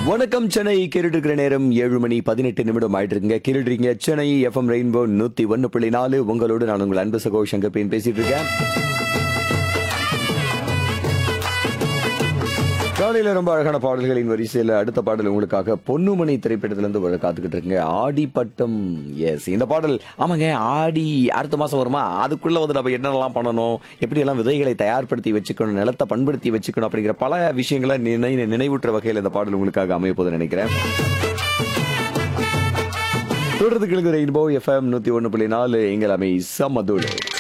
வணக்கம் சென்னை கேட்டுட்டு இருக்கிற நேரம் ஏழு மணி பதினெட்டு நிமிடம் ஆயிட்டு இருக்குங்க கேட்டுறீங்க சென்னை எஃப்எம் ரெயின்போ நூத்தி ஒன்னு புள்ளி நாலு உங்களோடு நான் உங்கள் அன்பு சகோ சங்கர் பேன் பேசிட்டு இருக்கேன் காலையில ரொம்ப அழகான பாடல்களின் வரிசையில் அடுத்த பாடல் உங்களுக்காக பொன்னுமணி திரைப்படத்திலிருந்து வர காத்துக்கிட்டு இருக்குங்க ஆடி பட்டம் எஸ் இந்த பாடல் ஆமாங்க ஆடி அடுத்த மாசம் வருமா அதுக்குள்ள வந்து நம்ம என்னெல்லாம் பண்ணணும் எப்படி எல்லாம் விதைகளை தயார்படுத்தி வச்சுக்கணும் நிலத்தை பண்படுத்தி வச்சுக்கணும் அப்படிங்கிற பல விஷயங்களை நினை நினைவூட்டுற வகையில் இந்த பாடல் உங்களுக்காக அமைய போதுன்னு நினைக்கிறேன் தொடர்ந்து கிழக்கு ரெயின்போ எஃப்எம் நூத்தி ஒன்று புள்ளி நாலு எங்கள் அமை சமதுளு